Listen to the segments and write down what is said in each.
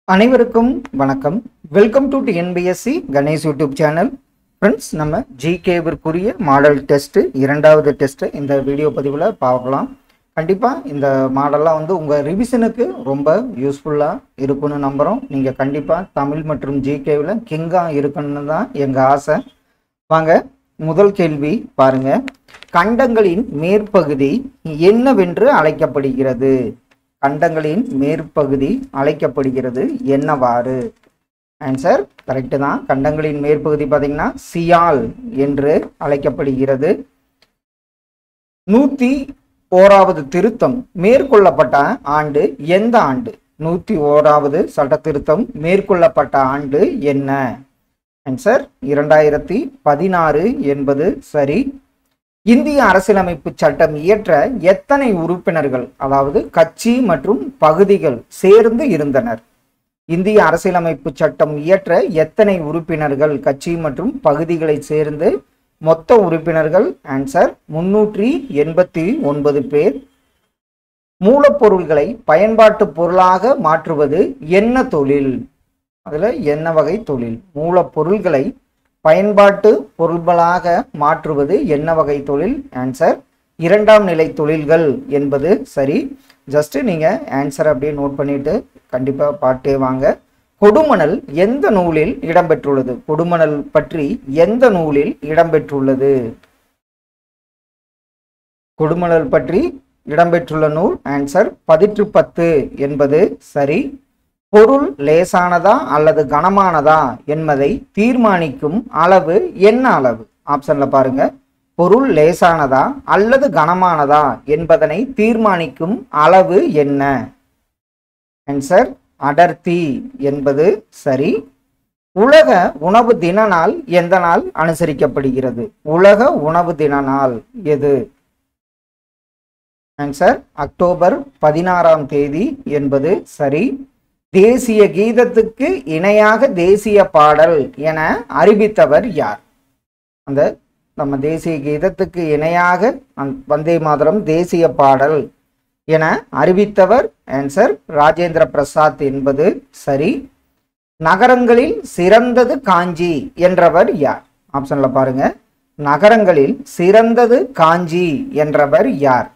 அனைவருக்கும் வணக்கம் welcome to TNPSC Ganesh YouTube channel friends நம்ம ஜிகேவிற்குரிய மாடல் டெஸ்ட்டு இரண்டாவது டெஸ்ட்டு இந்த வீடியோ பதிவில் பார்க்கலாம் கண்டிப்பாக இந்த மாடல்லாம் வந்து உங்கள் ரிவிஷனுக்கு ரொம்ப யூஸ்ஃபுல்லாக இருக்குன்னு நம்புகிறோம் நீங்கள் கண்டிப்பாக தமிழ் மற்றும் ஜிகேவில் கிங்காக இருக்கணும்னு தான் எங்கள் ஆசை வாங்க முதல் கேள்வி பாருங்க கண்டங்களின் மேற்பகுதி என்னவென்று அழைக்கப்படுகிறது கண்டங்களின் மேற்பகுதி அழைக்கப்படுகிறது என்னவாறு ஆன்சர் கரெக்டு தான் கண்டங்களின் மேற்பகுதி பார்த்தீங்கன்னா சியால் என்று அழைக்கப்படுகிறது நூத்தி ஓராவது திருத்தம் மேற்கொள்ளப்பட்ட ஆண்டு எந்த ஆண்டு நூத்தி ஓராவது சட்ட திருத்தம் மேற்கொள்ளப்பட்ட ஆண்டு என்ன ஆன்சர் இரண்டாயிரத்தி பதினாறு என்பது சரி இந்திய அரசியலமைப்பு சட்டம் இயற்ற எத்தனை உறுப்பினர்கள் அதாவது கட்சி மற்றும் பகுதிகள் சேர்ந்து இருந்தனர் இந்திய அரசியலமைப்பு சட்டம் இயற்ற எத்தனை உறுப்பினர்கள் கட்சி மற்றும் பகுதிகளை சேர்ந்து மொத்த உறுப்பினர்கள் ஆன்சர் முன்னூற்றி எண்பத்தி ஒன்பது பேர் மூலப்பொருள்களை பயன்பாட்டு பொருளாக மாற்றுவது என்ன தொழில் அதில் என்ன வகை தொழில் மூலப்பொருள்களை பயன்பாட்டு பொருள்களாக மாற்றுவது என்ன வகை தொழில் ஆன்சர் இரண்டாம் நிலை தொழில்கள் என்பது சரி ஜஸ்ட் நீங்கள் ஆன்சர் அப்படியே நோட் பண்ணிட்டு கண்டிப்பாக பாட்டே வாங்க கொடுமணல் எந்த நூலில் இடம்பெற்றுள்ளது கொடுமணல் பற்றி எந்த நூலில் இடம்பெற்றுள்ளது கொடுமணல் பற்றி இடம்பெற்றுள்ள நூல் ஆன்சர் பதிற்று பத்து என்பது சரி பொருள் லேசானதா அல்லது கனமானதா என்பதை தீர்மானிக்கும் அளவு என்ன அளவு ஆப்ஷன்ல பாருங்க பொருள் லேசானதா அல்லது கனமானதா என்பதனை தீர்மானிக்கும் அளவு என்ன ஆன்சர் அடர்த்தி என்பது சரி உலக உணவு தின நாள் எந்த நாள் அனுசரிக்கப்படுகிறது உலக உணவு தின நாள் எது ஆன்சர் அக்டோபர் பதினாறாம் தேதி என்பது சரி தேசிய கீதத்துக்கு இணையாக தேசிய பாடல் என அறிவித்தவர் யார் அந்த நம்ம தேசிய கீதத்துக்கு இணையாக அந்த வந்தே மாதரம் தேசிய பாடல் என அறிவித்தவர் ஆன்சர் ராஜேந்திர பிரசாத் என்பது சரி நகரங்களில் சிறந்தது காஞ்சி என்றவர் யார் ஆப்ஷன்ல பாருங்க நகரங்களில் சிறந்தது காஞ்சி என்றவர் யார்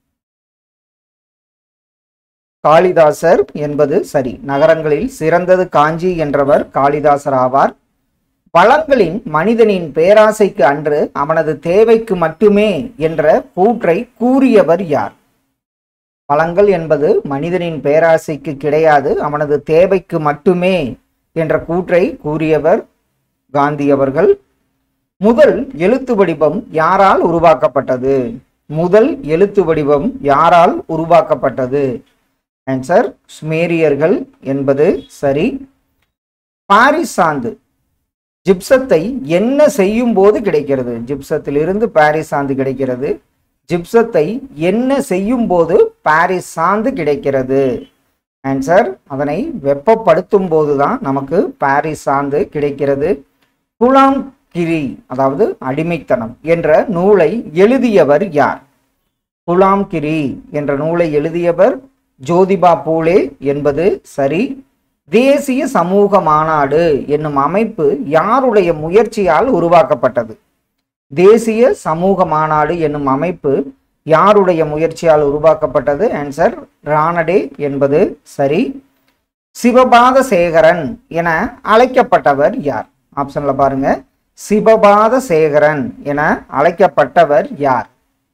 காளிதாசர் என்பது சரி நகரங்களில் சிறந்தது காஞ்சி என்றவர் காளிதாசர் ஆவார் வளங்களின் மனிதனின் பேராசைக்கு அன்று அவனது தேவைக்கு மட்டுமே என்ற கூற்றை கூறியவர் யார் வளங்கள் என்பது மனிதனின் பேராசைக்கு கிடையாது அவனது தேவைக்கு மட்டுமே என்ற கூற்றை கூறியவர் காந்தி அவர்கள் முதல் எழுத்து வடிவம் யாரால் உருவாக்கப்பட்டது முதல் எழுத்து வடிவம் யாரால் உருவாக்கப்பட்டது ஆன்சர் ஸ்மேரியர்கள் என்பது சரி பாரிஸ் சாந்து ஜிப்சத்தை என்ன செய்யும் போது கிடைக்கிறது ஜிப்சத்திலிருந்து பாரிஸ் சாந்து கிடைக்கிறது ஜிப்சத்தை என்ன செய்யும் போது பாரிஸ் சாந்து கிடைக்கிறது ஆன்சர் அதனை வெப்பப்படுத்தும் போது தான் நமக்கு பாரிஸ் சாந்து கிடைக்கிறது குலாம் கிரி அதாவது அடிமைத்தனம் என்ற நூலை எழுதியவர் யார் குலாம் கிரி என்ற நூலை எழுதியவர் ஜோதிபா பூலே என்பது சரி தேசிய சமூக மாநாடு என்னும் அமைப்பு யாருடைய முயற்சியால் உருவாக்கப்பட்டது தேசிய சமூக மாநாடு என்னும் அமைப்பு யாருடைய முயற்சியால் உருவாக்கப்பட்டது ஆன்சர் ராணடே என்பது சரி சிவபாத சேகரன் என அழைக்கப்பட்டவர் யார் ஆப்ஷன்ல பாருங்க சிவபாத சேகரன் என அழைக்கப்பட்டவர் யார்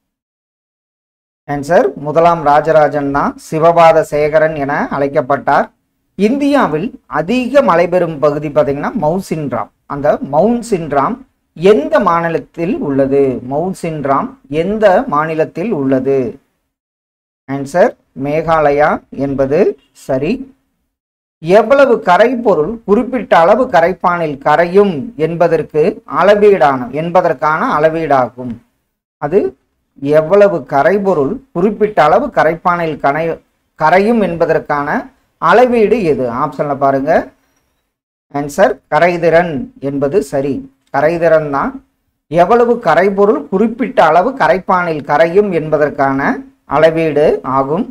ஆன்சர் முதலாம் ராஜராஜன் தான் சிவபாத சேகரன் என அழைக்கப்பட்டார் இந்தியாவில் அதிக மழை பெறும் பகுதி பார்த்தீங்கன்னா மவுண்ட் சின்ராம் அந்த மவுண்ட் சின்ராம் எந்த மாநிலத்தில் உள்ளது மவுண்ட் சின்ராம் எந்த மாநிலத்தில் உள்ளது ஆன்சர் மேகாலயா என்பது சரி எவ்வளவு கரைப்பொருள் குறிப்பிட்ட அளவு கரைப்பானில் கரையும் என்பதற்கு அளவீடான என்பதற்கான அளவீடாகும் அது எவ்வளவு கரைபொருள் குறிப்பிட்ட அளவு கரைப்பானில் கரை கரையும் என்பதற்கான அளவீடு எது ஆப்ஷன்ல பாருங்க ஆன்சர் கரைதிறன் என்பது சரி கரைதிறன் தான் எவ்வளவு கரைபொருள் குறிப்பிட்ட அளவு கரைப்பானில் கரையும் என்பதற்கான அளவீடு ஆகும்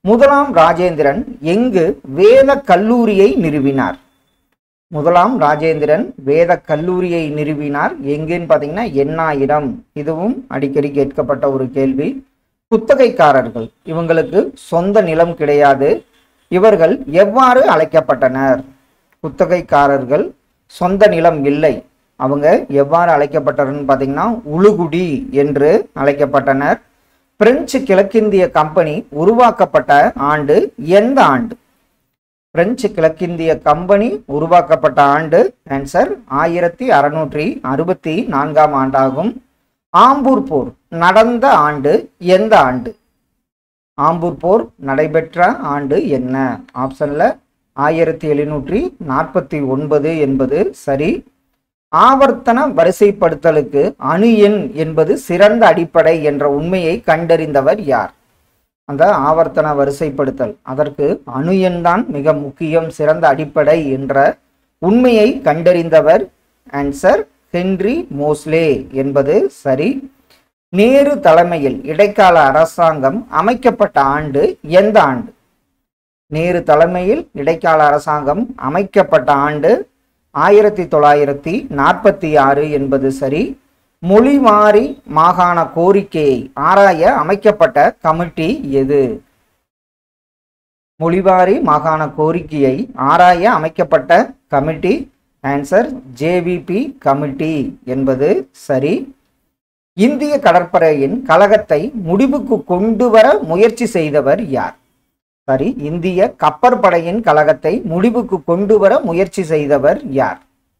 முதலாம் ராஜேந்திரன் எங்கு வேத கல்லூரியை நிறுவினார் முதலாம் ராஜேந்திரன் வேத கல்லூரியை நிறுவினார் எங்கேன்னு பார்த்தீங்கன்னா எண்ணாயிரம் இதுவும் அடிக்கடி கேட்கப்பட்ட ஒரு கேள்வி குத்தகைக்காரர்கள் இவங்களுக்கு சொந்த நிலம் கிடையாது இவர்கள் எவ்வாறு அழைக்கப்பட்டனர் குத்தகைக்காரர்கள் சொந்த நிலம் இல்லை அவங்க எவ்வாறு அழைக்கப்பட்டனர்னு பார்த்தீங்கன்னா உளுகுடி என்று அழைக்கப்பட்டனர் பிரெஞ்சு கிழக்கிந்திய கம்பெனி உருவாக்கப்பட்ட ஆண்டு எந்த ஆண்டு பிரெஞ்சு கிழக்கிந்திய கம்பெனி உருவாக்கப்பட்ட ஆண்டு ஆன்சர் ஆயிரத்தி அறுநூற்றி அறுபத்தி நான்காம் ஆண்டாகும் ஆம்பூர் போர் நடந்த ஆண்டு எந்த ஆண்டு ஆம்பூர் போர் நடைபெற்ற ஆண்டு என்ன ஆப்ஷன்ல ஆயிரத்தி எழுநூற்றி நாற்பத்தி ஒன்பது என்பது சரி ஆவர்த்தன வரிசைப்படுத்தலுக்கு அணு எண் என்பது சிறந்த அடிப்படை என்ற உண்மையை கண்டறிந்தவர் யார் அந்த ஆவர்த்தன வரிசைப்படுத்தல் அதற்கு அணு எண் தான் மிக முக்கியம் சிறந்த அடிப்படை என்ற உண்மையை கண்டறிந்தவர் ஆன்சர் ஹென்றி மோஸ்லே என்பது சரி நேரு தலைமையில் இடைக்கால அரசாங்கம் அமைக்கப்பட்ட ஆண்டு எந்த ஆண்டு நேரு தலைமையில் இடைக்கால அரசாங்கம் அமைக்கப்பட்ட ஆண்டு ஆயிரத்தி தொள்ளாயிரத்தி நாற்பத்தி ஆறு என்பது சரி மொழிவாரி மாகாண கோரிக்கையை ஆராய அமைக்கப்பட்ட கமிட்டி எது மொழிவாரி மாகாண கோரிக்கையை ஆராய அமைக்கப்பட்ட கமிட்டி ஆன்சர் ஜேவிபி கமிட்டி என்பது சரி இந்திய கடற்படையின் கழகத்தை முடிவுக்கு கொண்டு வர முயற்சி செய்தவர் யார் சரி இந்திய கப்பற்படையின் கழகத்தை முடிவுக்கு கொண்டு வர முயற்சி செய்தவர் யார்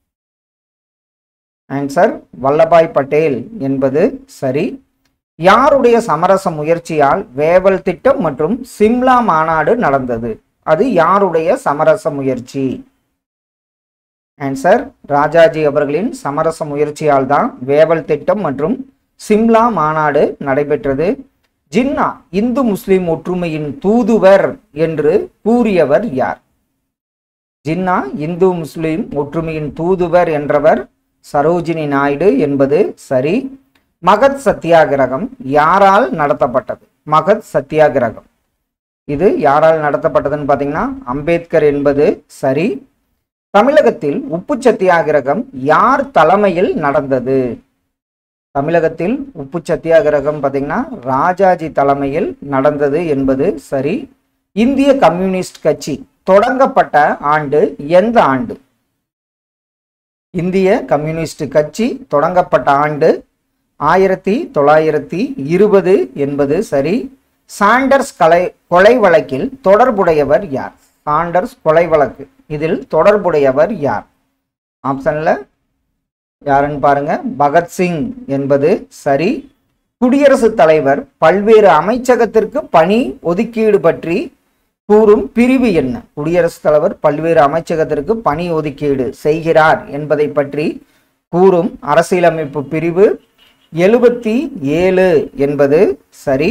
ஆன்சர் வல்லபாய் பட்டேல் என்பது சரி யாருடைய சமரச முயற்சியால் வேவல் திட்டம் மற்றும் சிம்லா மாநாடு நடந்தது அது யாருடைய சமரச முயற்சி ஆன்சர் ராஜாஜி அவர்களின் சமரச முயற்சியால் தான் வேவல் திட்டம் மற்றும் சிம்லா மாநாடு நடைபெற்றது ஜின்னா இந்து முஸ்லிம் ஒற்றுமையின் தூதுவர் என்று கூறியவர் யார் ஜின்னா இந்து முஸ்லிம் ஒற்றுமையின் தூதுவர் என்றவர் சரோஜினி நாயுடு என்பது சரி மகத் சத்தியாகிரகம் யாரால் நடத்தப்பட்டது மகத் சத்தியாகிரகம் இது யாரால் நடத்தப்பட்டதுன்னு பார்த்தீங்கன்னா அம்பேத்கர் என்பது சரி தமிழகத்தில் உப்பு சத்தியாகிரகம் யார் தலைமையில் நடந்தது தமிழகத்தில் உப்பு சத்தியாகிரகம் பார்த்தீங்கன்னா ராஜாஜி தலைமையில் நடந்தது என்பது சரி இந்திய கம்யூனிஸ்ட் கட்சி தொடங்கப்பட்ட ஆண்டு எந்த ஆண்டு இந்திய கம்யூனிஸ்ட் கட்சி தொடங்கப்பட்ட ஆண்டு ஆயிரத்தி தொள்ளாயிரத்தி இருபது என்பது சரி சாண்டர்ஸ் கலை கொலை வழக்கில் தொடர்புடையவர் யார் சாண்டர்ஸ் கொலை வழக்கு இதில் தொடர்புடையவர் யார் ஆப்ஷன்ல யாருன்னு பாருங்க பகத்சிங் என்பது சரி குடியரசுத் தலைவர் பல்வேறு அமைச்சகத்திற்கு பணி ஒதுக்கீடு பற்றி கூறும் பிரிவு என்ன குடியரசுத் தலைவர் பல்வேறு அமைச்சகத்திற்கு பணி ஒதுக்கீடு செய்கிறார் என்பதை பற்றி கூறும் அரசியலமைப்பு பிரிவு எழுபத்தி ஏழு என்பது சரி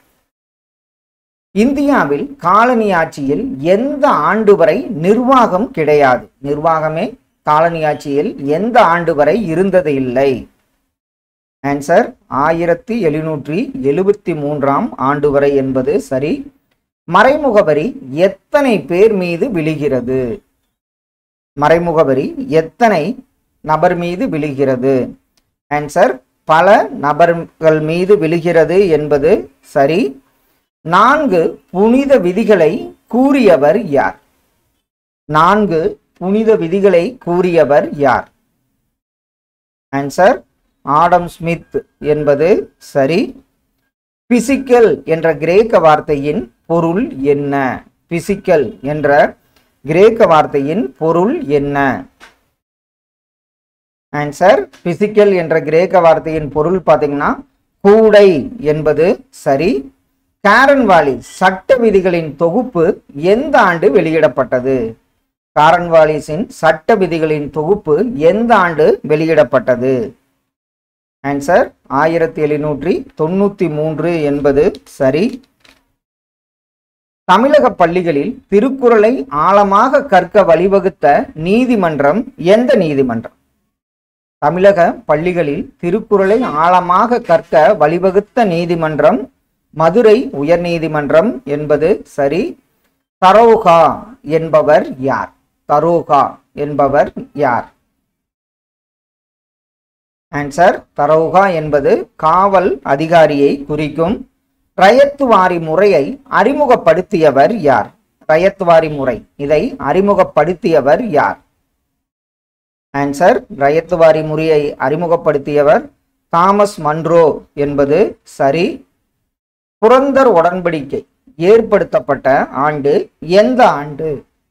இந்தியாவில் காலனி ஆட்சியில் எந்த ஆண்டு வரை நிர்வாகம் கிடையாது நிர்வாகமே காலனி ஆட்சியில் எந்த ஆண்டு வரை இருந்தது இல்லை ஆன்சர் ஆயிரத்தி எழுநூற்றி எழுபத்தி மூன்றாம் ஆண்டு வரை என்பது சரி மறைமுக வரி எத்தனை பேர் மீது விழுகிறது மறைமுக வரி எத்தனை நபர் மீது விழுகிறது ஆன்சர் பல நபர்கள் மீது விழுகிறது என்பது சரி நான்கு புனித விதிகளை கூறியவர் யார் நான்கு புனித விதிகளை கூறியவர் யார் ஆன்சர் ஆடம் ஸ்மித் என்பது சரி பிசிக்கல் என்ற கிரேக்க வார்த்தையின் பொருள் என்ன பிசிக்கல் என்ற கிரேக்க வார்த்தையின் பொருள் என்ன ஆன்சர் பிசிக்கல் என்ற கிரேக்க வார்த்தையின் பொருள் பார்த்தீங்கன்னா கூடை என்பது சரி காரன்வாலி சட்ட விதிகளின் தொகுப்பு எந்த ஆண்டு வெளியிடப்பட்டது காரன்வாலிஸின் சட்ட விதிகளின் தொகுப்பு எந்த ஆண்டு வெளியிடப்பட்டது ஆன்சர் ஆயிரத்தி எழுநூற்றி தொண்ணூத்தி மூன்று என்பது சரி தமிழக பள்ளிகளில் திருக்குறளை ஆழமாக கற்க வழிவகுத்த நீதிமன்றம் எந்த நீதிமன்றம் தமிழக பள்ளிகளில் திருக்குறளை ஆழமாக கற்க வழிவகுத்த நீதிமன்றம் மதுரை உயர்நீதிமன்றம் என்பது சரி தரோகா என்பவர் யார் தரோகா என்பவர் யார் ஆன்சர் தரோகா என்பது காவல் அதிகாரியை குறிக்கும் ரயத்துவாரி முறையை அறிமுகப்படுத்தியவர் யார் ரயத்துவாரி முறை இதை அறிமுகப்படுத்தியவர் யார் ஆன்சர் ரயத்துவாரி முறையை அறிமுகப்படுத்தியவர் தாமஸ் மன்ரோ என்பது சரி புரந்தர் உடன்படிக்கை ஏற்படுத்தப்பட்ட ஆண்டு எந்த ஆண்டு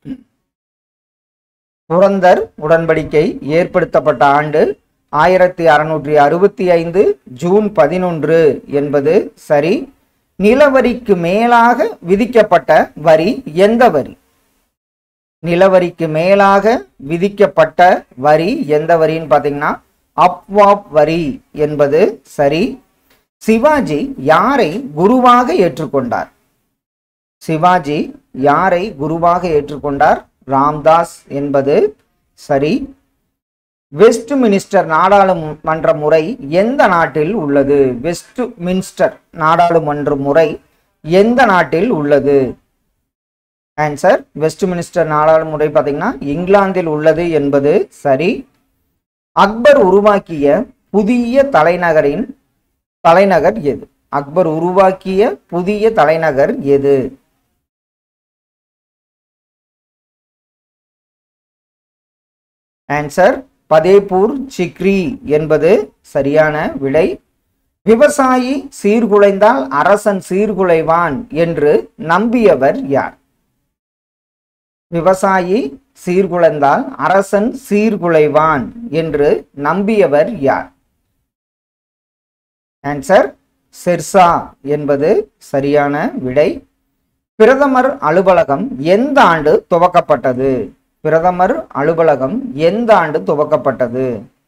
புரந்தர் உடன்படிக்கை ஏற்படுத்தப்பட்ட ஆண்டு ஆயிரத்தி அறுநூற்றி அறுபத்தி ஐந்து ஜூன் பதினொன்று என்பது சரி நிலவரிக்கு மேலாக விதிக்கப்பட்ட வரி எந்த வரி நிலவரிக்கு மேலாக விதிக்கப்பட்ட வரி எந்த வரின்னு பார்த்தீங்கன்னா அப்வாப் வரி என்பது சரி சிவாஜி யாரை குருவாக ஏற்றுக்கொண்டார் சிவாஜி யாரை குருவாக ஏற்றுக்கொண்டார் ராம்தாஸ் என்பது சரி வெஸ்ட் மினிஸ்டர் நாடாளுமன்ற முறை எந்த நாட்டில் உள்ளது வெஸ்ட் மினிஸ்டர் நாடாளுமன்ற முறை எந்த நாட்டில் உள்ளது ஆன்சர் வெஸ்ட் மினிஸ்டர் நாடாளுமுறை பார்த்தீங்கன்னா இங்கிலாந்தில் உள்ளது என்பது சரி அக்பர் உருவாக்கிய புதிய தலைநகரின் தலைநகர் எது அக்பர் உருவாக்கிய புதிய தலைநகர் எது ஆன்சர் பதேபூர் சிக்ரி என்பது சரியான விடை விவசாயி சீர்குலைந்தால் அரசன் சீர்குலைவான் என்று நம்பியவர் யார் விவசாயி சீர்குலைந்தால் அரசன் சீர்குலைவான் என்று நம்பியவர் யார் ஆன்சர் செர்சா என்பது சரியான விடை பிரதமர் அலுவலகம் எந்த ஆண்டு துவக்கப்பட்டது பிரதமர் அலுவலகம் எந்த ஆண்டு துவக்கப்பட்டது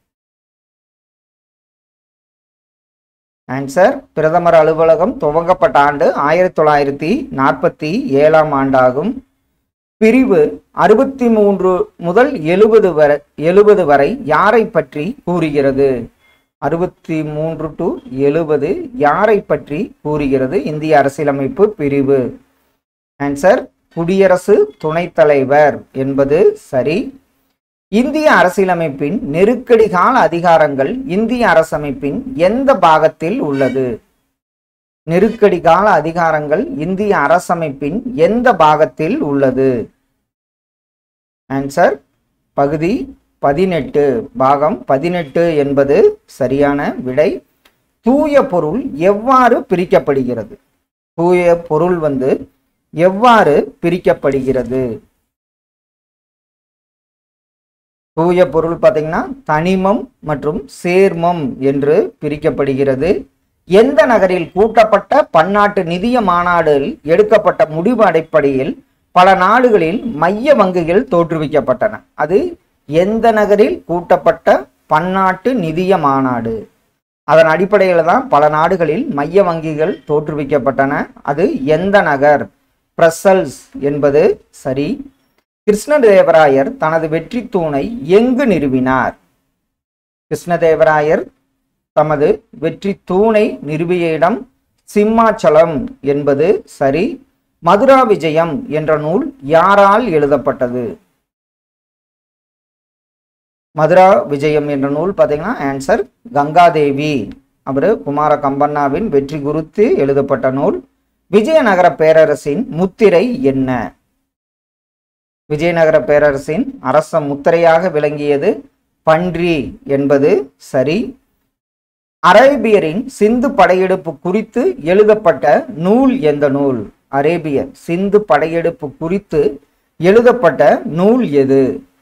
ஆன்சர் பிரதமர் அலுவலகம் துவங்கப்பட்ட ஆண்டு ஆயிரத்தி தொள்ளாயிரத்தி நாற்பத்தி ஏழாம் ஆண்டாகும் பிரிவு அறுபத்தி மூன்று முதல் எழுபது வரை எழுபது வரை யாரை பற்றி கூறுகிறது அறுபத்தி மூன்று டு எழுபது யாரை பற்றி கூறுகிறது இந்திய அரசியலமைப்பு பிரிவு ஆன்சர் குடியரசு துணைத் தலைவர் என்பது சரி இந்திய அரசியலமைப்பின் நெருக்கடி கால அதிகாரங்கள் இந்திய அரசமைப்பின் எந்த பாகத்தில் உள்ளது நெருக்கடி கால அதிகாரங்கள் இந்திய அரசமைப்பின் எந்த பாகத்தில் உள்ளது ஆன்சர் பகுதி பதினெட்டு பாகம் பதினெட்டு என்பது சரியான விடை தூய பொருள் எவ்வாறு பிரிக்கப்படுகிறது தூய பொருள் வந்து எவ்வாறு பிரிக்கப்படுகிறது தூய பொருள் பார்த்தீங்கன்னா தனிமம் மற்றும் சேர்மம் என்று பிரிக்கப்படுகிறது எந்த நகரில் கூட்டப்பட்ட பன்னாட்டு நிதிய மாநாடில் எடுக்கப்பட்ட முடிவு அடிப்படையில் பல நாடுகளில் மைய வங்கிகள் தோற்றுவிக்கப்பட்டன அது எந்த நகரில் கூட்டப்பட்ட பன்னாட்டு நிதிய மாநாடு அதன் அடிப்படையில் தான் பல நாடுகளில் மைய வங்கிகள் தோற்றுவிக்கப்பட்டன அது எந்த நகர் பிரசல்ஸ் என்பது சரி கிருஷ்ணதேவராயர் தனது வெற்றி தூணை எங்கு நிறுவினார் கிருஷ்ணதேவராயர் தமது வெற்றி தூணை நிறுவிய இடம் சிம்மாச்சலம் என்பது சரி மதுரா விஜயம் என்ற நூல் யாரால் எழுதப்பட்டது மதுரா விஜயம் என்ற நூல் பார்த்தீங்கன்னா ஆன்சர் கங்காதேவி அவர் குமார கம்பண்ணாவின் வெற்றி குறித்து எழுதப்பட்ட நூல் விஜயநகர பேரரசின் முத்திரை என்ன விஜயநகர பேரரசின் அரச முத்திரையாக விளங்கியது பன்றி என்பது சரி அரேபியரின் சிந்து படையெடுப்பு குறித்து எழுதப்பட்ட நூல் எந்த நூல் அரேபியர் சிந்து படையெடுப்பு குறித்து எழுதப்பட்ட நூல் எது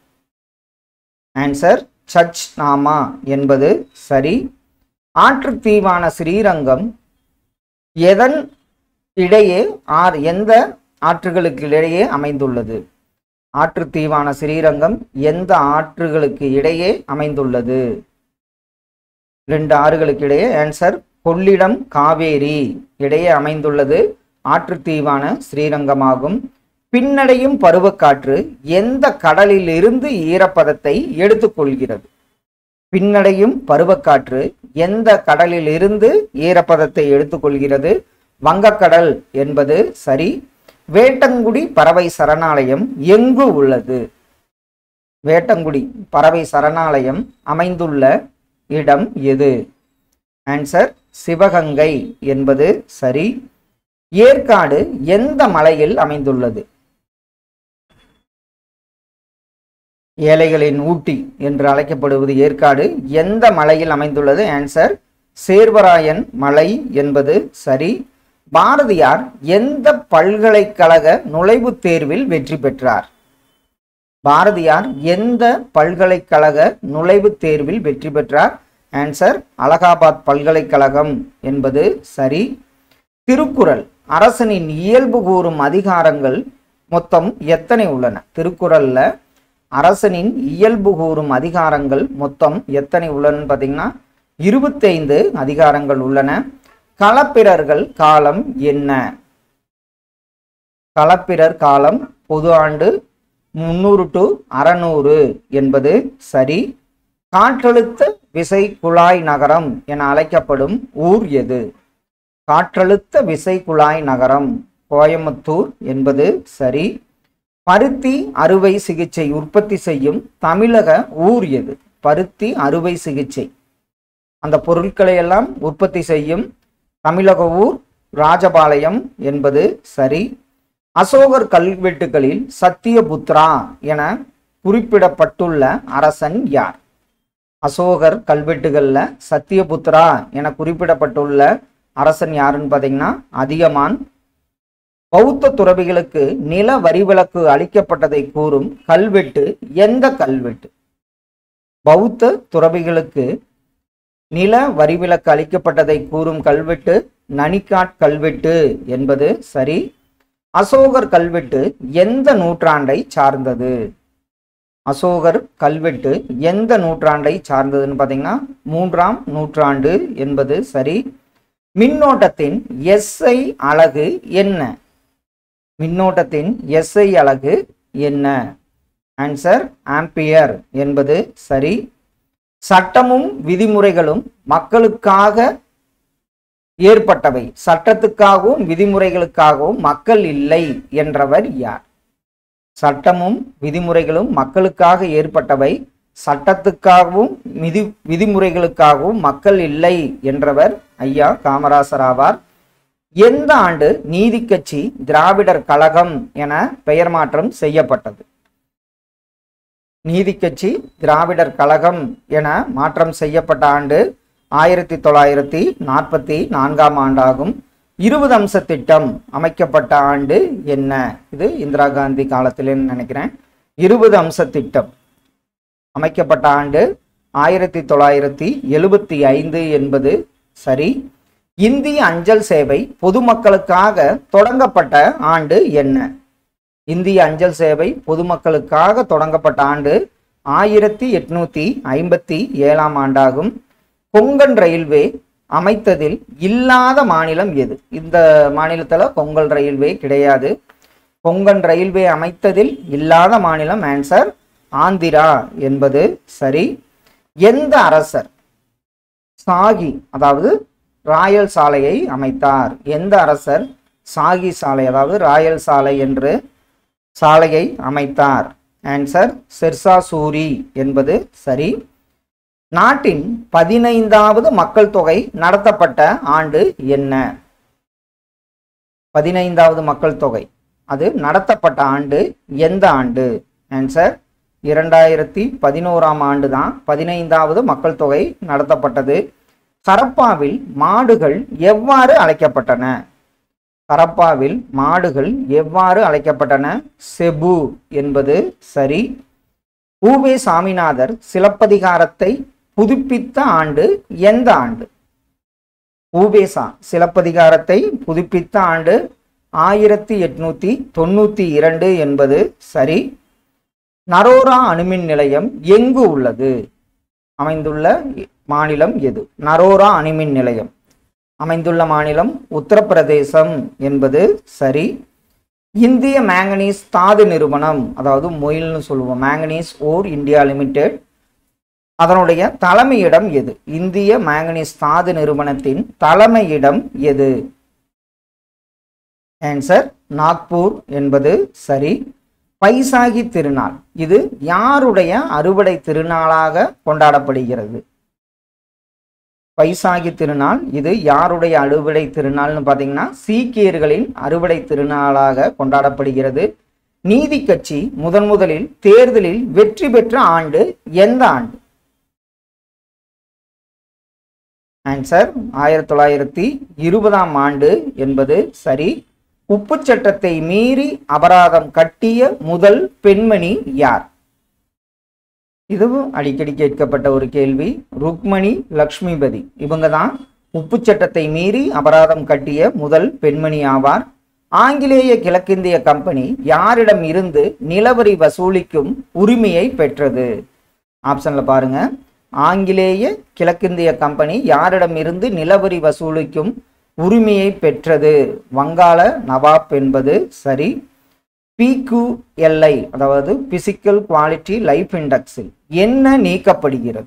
ஆன்சர் சச் நாமா என்பது சரி ஆற்றுத்தீவான ஸ்ரீரங்கம் எதன் இடையே ஆர் எந்த ஆற்றுகளுக்கு இடையே அமைந்துள்ளது ஆற்றுத்தீவான ஸ்ரீரங்கம் எந்த ஆற்றுகளுக்கு இடையே அமைந்துள்ளது ரெண்டு ஆறுகளுக்கு இடையே ஆன்சர் கொள்ளிடம் காவேரி இடையே அமைந்துள்ளது ஆற்றுத்தீவான ஸ்ரீரங்கமாகும் பின்னடையும் பருவக்காற்று எந்த கடலில் இருந்து ஈரப்பதத்தை எடுத்துக்கொள்கிறது பின்னடையும் பருவக்காற்று எந்த கடலில் இருந்து ஈரப்பதத்தை எடுத்துக்கொள்கிறது வங்கக்கடல் என்பது சரி வேட்டங்குடி பறவை சரணாலயம் எங்கு உள்ளது வேட்டங்குடி பறவை சரணாலயம் அமைந்துள்ள இடம் எது ஆன்சர் சிவகங்கை என்பது சரி ஏற்காடு எந்த மலையில் அமைந்துள்ளது ஏழைகளின் ஊட்டி என்று அழைக்கப்படுவது ஏற்காடு எந்த மலையில் அமைந்துள்ளது ஆன்சர் சேர்வராயன் மலை என்பது சரி பாரதியார் எந்த பல்கலைக்கழக நுழைவுத் தேர்வில் வெற்றி பெற்றார் பாரதியார் எந்த பல்கலைக்கழக நுழைவுத் தேர்வில் வெற்றி பெற்றார் ஆன்சர் அலகாபாத் பல்கலைக்கழகம் என்பது சரி திருக்குறள் அரசனின் இயல்பு கூறும் அதிகாரங்கள் மொத்தம் எத்தனை உள்ளன திருக்குறள்ல அரசனின் இயல்பு கூறும் அதிகாரங்கள் மொத்தம் எத்தனை உள்ளன பார்த்தீங்கன்னா இருபத்தைந்து அதிகாரங்கள் உள்ளன களப்பிரர்கள் காலம் என்ன களப்பிரர் காலம் பொது ஆண்டு முன்னூறு டு அறநூறு என்பது சரி காற்றழுத்த விசை குழாய் நகரம் என அழைக்கப்படும் ஊர் எது காற்றழுத்த விசை குழாய் நகரம் கோயம்புத்தூர் என்பது சரி பருத்தி அறுவை சிகிச்சை உற்பத்தி செய்யும் தமிழக ஊர் எது பருத்தி அறுவை சிகிச்சை அந்த பொருட்களை எல்லாம் உற்பத்தி செய்யும் தமிழக ஊர் ராஜபாளையம் என்பது சரி அசோகர் கல்வெட்டுகளில் சத்தியபுத்ரா என குறிப்பிடப்பட்டுள்ள அரசன் யார் அசோகர் கல்வெட்டுகள்ல சத்தியபுத்ரா என குறிப்பிடப்பட்டுள்ள அரசன் யாருன்னு பார்த்தீங்கன்னா அதிகமான் பௌத்த துறவிகளுக்கு நில வரிவிலக்கு அளிக்கப்பட்டதை கூறும் கல்வெட்டு எந்த கல்வெட்டு பௌத்த துறவிகளுக்கு நில வரிவிலக்கு அளிக்கப்பட்டதை கூறும் கல்வெட்டு நனிக்காட் கல்வெட்டு என்பது சரி அசோகர் கல்வெட்டு எந்த நூற்றாண்டை சார்ந்தது அசோகர் கல்வெட்டு எந்த நூற்றாண்டை சார்ந்ததுன்னு பார்த்தீங்கன்னா மூன்றாம் நூற்றாண்டு என்பது சரி மின்னோட்டத்தின் எஸ்ஐ அலகு என்ன மின்னோட்டத்தின் எஸ்ஐ அலகு என்ன ஆன்சர் ஆம்பியர் என்பது சரி சட்டமும் விதிமுறைகளும் மக்களுக்காக ஏற்பட்டவை சட்டத்துக்காகவும் விதிமுறைகளுக்காகவும் மக்கள் இல்லை என்றவர் யார் சட்டமும் விதிமுறைகளும் மக்களுக்காக ஏற்பட்டவை சட்டத்துக்காகவும் விதி விதிமுறைகளுக்காகவும் மக்கள் இல்லை என்றவர் ஐயா காமராசர் ஆவார் எந்த ஆண்டு நீதி கட்சி திராவிடர் கழகம் என பெயர் மாற்றம் செய்யப்பட்டது நீதி கட்சி திராவிடர் கழகம் என மாற்றம் செய்யப்பட்ட ஆண்டு ஆயிரத்தி தொள்ளாயிரத்தி நாற்பத்தி நான்காம் ஆண்டாகும் இருபது அம்ச திட்டம் அமைக்கப்பட்ட ஆண்டு என்ன இது இந்திரா காந்தி காலத்திலேன்னு நினைக்கிறேன் இருபது அம்ச திட்டம் அமைக்கப்பட்ட ஆண்டு ஆயிரத்தி தொள்ளாயிரத்தி எழுபத்தி ஐந்து என்பது சரி இந்திய அஞ்சல் சேவை பொதுமக்களுக்காக தொடங்கப்பட்ட ஆண்டு என்ன இந்திய அஞ்சல் சேவை பொதுமக்களுக்காக தொடங்கப்பட்ட ஆண்டு ஆயிரத்தி எட்நூத்தி ஐம்பத்தி ஏழாம் ஆண்டாகும் கொங்கன் ரயில்வே அமைத்ததில் இல்லாத மாநிலம் எது இந்த மாநிலத்தில் கொங்கல் ரயில்வே கிடையாது கொங்கன் ரயில்வே அமைத்ததில் இல்லாத மாநிலம் ஆன்சர் ஆந்திரா என்பது சரி எந்த அரசர் சாகி அதாவது ராயல் சாலையை அமைத்தார் எந்த அரசர் சாகி சாலை அதாவது ராயல் சாலை என்று சாலையை அமைத்தார் ஆன்சர் சிர்சா சூரி என்பது சரி நாட்டின் பதினைந்தாவது மக்கள் தொகை நடத்தப்பட்ட ஆண்டு என்ன பதினைந்தாவது மக்கள் தொகை அது நடத்தப்பட்ட ஆண்டு எந்த ஆண்டு ஆன்சர் இரண்டாயிரத்தி பதினோராம் ஆண்டு தான் பதினைந்தாவது மக்கள் தொகை நடத்தப்பட்டது கரப்பாவில் மாடுகள் எவ்வாறு அழைக்கப்பட்டன கரப்பாவில் மாடுகள் எவ்வாறு அழைக்கப்பட்டன செபு என்பது சரி ஊவே சாமிநாதர் சிலப்பதிகாரத்தை புதுப்பித்த ஆண்டு எந்த ஆண்டு ஊபேசா சிலப்பதிகாரத்தை புதுப்பித்த ஆண்டு ஆயிரத்தி எட்நூத்தி தொண்ணூத்தி இரண்டு என்பது சரி நரோரா அணுமின் நிலையம் எங்கு உள்ளது அமைந்துள்ள மாநிலம் எது நரோரா அணுமின் நிலையம் அமைந்துள்ள மாநிலம் உத்தரப்பிரதேசம் என்பது சரி இந்திய மேங்கனீஸ் தாது நிறுவனம் அதாவது மொயில்னு சொல்லுவோம் மேங்கனீஸ் ஓர் இந்தியா லிமிடெட் அதனுடைய தலைமையிடம் எது இந்திய மேங்கனீஸ் தாது நிறுவனத்தின் தலைமையிடம் எது ஆன்சர் நாக்பூர் என்பது சரி பைசாகி திருநாள் இது யாருடைய அறுவடை திருநாளாக கொண்டாடப்படுகிறது பைசாகி திருநாள் இது யாருடைய அறுவடை திருநாள்னு பார்த்தீங்கன்னா சீக்கியர்களின் அறுவடை திருநாளாக கொண்டாடப்படுகிறது நீதி கட்சி முதன் முதலில் தேர்தலில் வெற்றி பெற்ற ஆண்டு எந்த ஆண்டு ஆன்சர் ஆயிரத்தி தொள்ளாயிரத்தி இருபதாம் ஆண்டு என்பது சரி உப்பு சட்டத்தை மீறி அபராதம் கட்டிய முதல் பெண்மணி யார் இதுவும் அடிக்கடி கேட்கப்பட்ட ஒரு கேள்வி ருக்மணி லக்ஷ்மிபதி இவங்க தான் உப்பு சட்டத்தை மீறி அபராதம் கட்டிய முதல் பெண்மணி ஆவார் ஆங்கிலேய கிழக்கிந்திய கம்பெனி யாரிடம் இருந்து நிலவரி வசூலிக்கும் உரிமையை பெற்றது ஆப்ஷன்ல பாருங்க ஆங்கிலேய கிழக்கிந்திய கம்பெனி யாரிடம் இருந்து நிலவரி வசூலிக்கும் உரிமையை பெற்றது வங்காள நவாப் என்பது சரி பிக்யூஎல்ஐ அதாவது பிசிக்கல் குவாலிட்டி லைஃப் இண்டெக்ஸில் என்ன நீக்கப்படுகிறது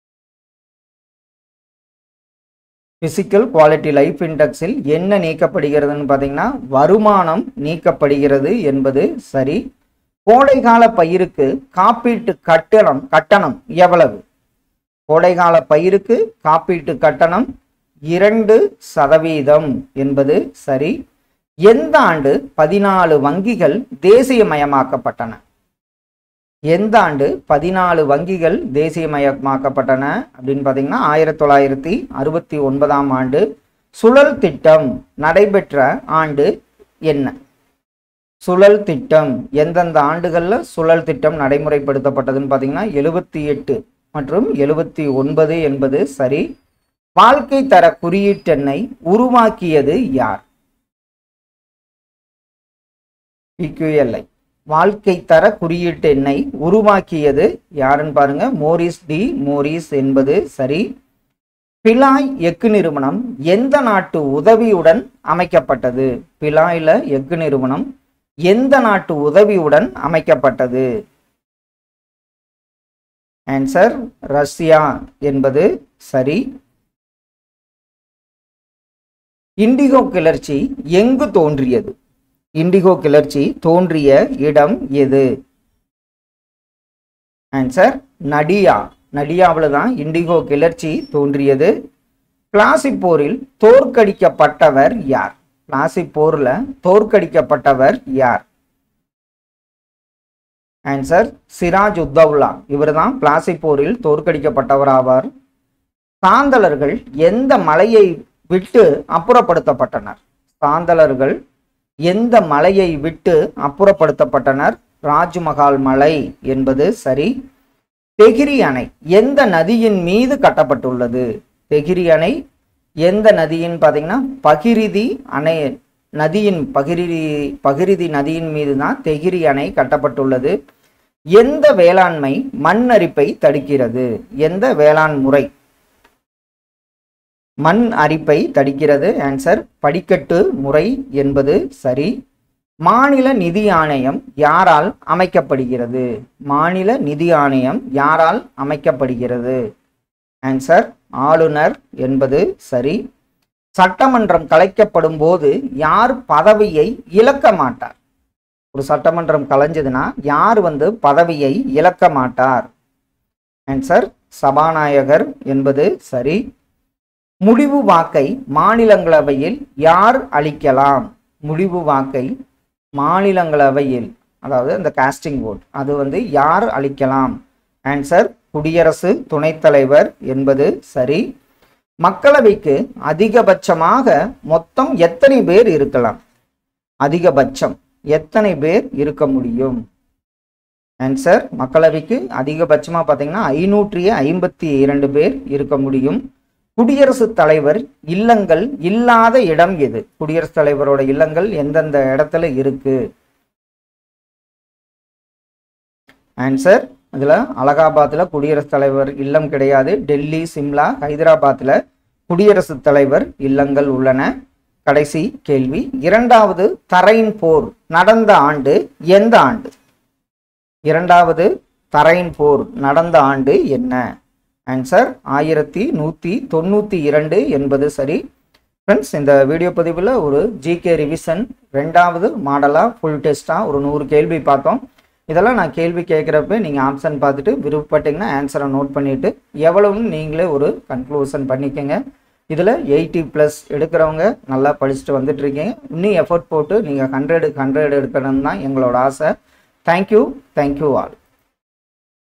பிசிக்கல் குவாலிட்டி லைஃப் இண்டெக்ஸில் என்ன நீக்கப்படுகிறதுன்னு பார்த்தீங்கன்னா வருமானம் நீக்கப்படுகிறது என்பது சரி கோடைகால பயிருக்கு காப்பீட்டு கட்டணம் கட்டணம் எவ்வளவு கோடைகால பயிருக்கு காப்பீட்டு கட்டணம் இரண்டு சதவீதம் என்பது சரி எந்த ஆண்டு பதினாலு வங்கிகள் தேசியமயமாக்கப்பட்டன எந்த ஆண்டு பதினாலு வங்கிகள் தேசியமயமாக்கப்பட்டன அப்படின்னு பார்த்தீங்கன்னா ஆயிரத்தி தொள்ளாயிரத்தி அறுபத்தி ஒன்பதாம் ஆண்டு சுழல் திட்டம் நடைபெற்ற ஆண்டு என்ன சுழல் திட்டம் எந்தெந்த ஆண்டுகளில் சுழல் திட்டம் நடைமுறைப்படுத்தப்பட்டதுன்னு பார்த்தீங்கன்னா எழுபத்தி எட்டு மற்றும் எழுபத்தி ஒன்பது என்பது சரி வாழ்க்கை தர குறியீட்டெண்ணை உருவாக்கியது யார் பிக்யூஎல்ஐ வாழ்க்கை தர குறியீட்டு எண்ணை உருவாக்கியது யாருன்னு பாருங்க மோரிஸ் டி மோரிஸ் என்பது சரி பிலாய் எஃகு நிறுவனம் எந்த நாட்டு உதவியுடன் அமைக்கப்பட்டது பிலாயில எஃகு நிறுவனம் எந்த நாட்டு உதவியுடன் அமைக்கப்பட்டது ஆன்சர் ரஷ்யா என்பது சரி இண்டிகோ கிளர்ச்சி எங்கு தோன்றியது இண்டிகோ கிளர்ச்சி தோன்றிய இடம் எது ஆன்சர் நடியா நடியாவில் தான் இண்டிகோ கிளர்ச்சி தோன்றியது பிளாசிப் போரில் தோற்கடிக்கப்பட்டவர் யார் பிளாசிப் போர்ல தோற்கடிக்கப்பட்டவர் யார் ஆன்சர் சிராஜ் உத்தவ்லா இவர் தான் பிளாசிப் போரில் தோற்கடிக்கப்பட்டவர் ஆவார் சாந்தலர்கள் எந்த மலையை விட்டு அப்புறப்படுத்தப்பட்டனர் சாந்தலர்கள் எந்த மலையை விட்டு அப்புறப்படுத்தப்பட்டனர் ராஜ்மஹால் மலை என்பது சரி தெகிரி அணை எந்த நதியின் மீது கட்டப்பட்டுள்ளது தெகிரி அணை எந்த நதியின் பார்த்தீங்கன்னா பகிரிதி அணை நதியின் பகிரிதி பகிரிதி நதியின் மீது தான் தெகிரி அணை கட்டப்பட்டுள்ளது எந்த வேளாண்மை மண் அரிப்பை தடுக்கிறது எந்த வேளாண் முறை மண் அரிப்பை தடுக்கிறது ஆன்சர் படிக்கட்டு முறை என்பது சரி மாநில நிதி ஆணையம் யாரால் அமைக்கப்படுகிறது மாநில நிதி ஆணையம் யாரால் அமைக்கப்படுகிறது ஆன்சர் ஆளுநர் என்பது சரி சட்டமன்றம் கலைக்கப்படும் போது யார் பதவியை இழக்க மாட்டார் ஒரு சட்டமன்றம் கலைஞ்சதுன்னா யார் வந்து பதவியை இழக்க மாட்டார் ஆன்சர் சபாநாயகர் என்பது சரி முடிவு வாக்கை மாநிலங்களவையில் யார் அளிக்கலாம் முடிவு வாக்கை மாநிலங்களவையில் அதாவது அந்த காஸ்டிங் ஓட் அது வந்து யார் அளிக்கலாம் ஆன்சர் குடியரசு துணைத் தலைவர் என்பது சரி மக்களவைக்கு அதிகபட்சமாக மொத்தம் எத்தனை பேர் இருக்கலாம் அதிகபட்சம் எத்தனை பேர் இருக்க முடியும் ஆன்சர் மக்களவைக்கு அதிகபட்சமாக பார்த்தீங்கன்னா ஐநூற்றி ஐம்பத்தி இரண்டு பேர் இருக்க முடியும் குடியரசுத் தலைவர் இல்லங்கள் இல்லாத இடம் எது குடியரசுத் தலைவரோட இல்லங்கள் எந்தெந்த இடத்துல இருக்கு ஆன்சர் இதுல அலகாபாத்தில் குடியரசுத் தலைவர் இல்லம் கிடையாது டெல்லி சிம்லா ஹைதராபாத்தில் குடியரசுத் தலைவர் இல்லங்கள் உள்ளன கடைசி கேள்வி இரண்டாவது தரையின் போர் நடந்த ஆண்டு எந்த ஆண்டு இரண்டாவது தரையின் போர் நடந்த ஆண்டு என்ன ஆன்சர் ஆயிரத்தி நூற்றி தொண்ணூற்றி இரண்டு என்பது சரி ஃப்ரெண்ட்ஸ் இந்த வீடியோ பதிவில் ஒரு ஜிகே ரிவிஷன் ரெண்டாவது மாடலாக ஃபுல் டெஸ்ட்டாக ஒரு நூறு கேள்வி பார்த்தோம் இதெல்லாம் நான் கேள்வி கேட்குறப்ப நீங்கள் ஆப்ஷன் பார்த்துட்டு விருப்பப்பட்டீங்கன்னா ஆன்சரை நோட் பண்ணிவிட்டு எவ்வளவுன்னு நீங்களே ஒரு கன்க்ளூஷன் பண்ணிக்கோங்க இதில் எயிட்டி ப்ளஸ் எடுக்கிறவங்க நல்லா படிச்சுட்டு வந்துட்டு இருக்கீங்க இன்னும் எஃபர்ட் போட்டு நீங்கள் ஹண்ட்ரடு ஹண்ட்ரட் எடுக்கணும்னு தான் எங்களோட ஆசை தேங்க்யூ தேங்க்யூ ஆல்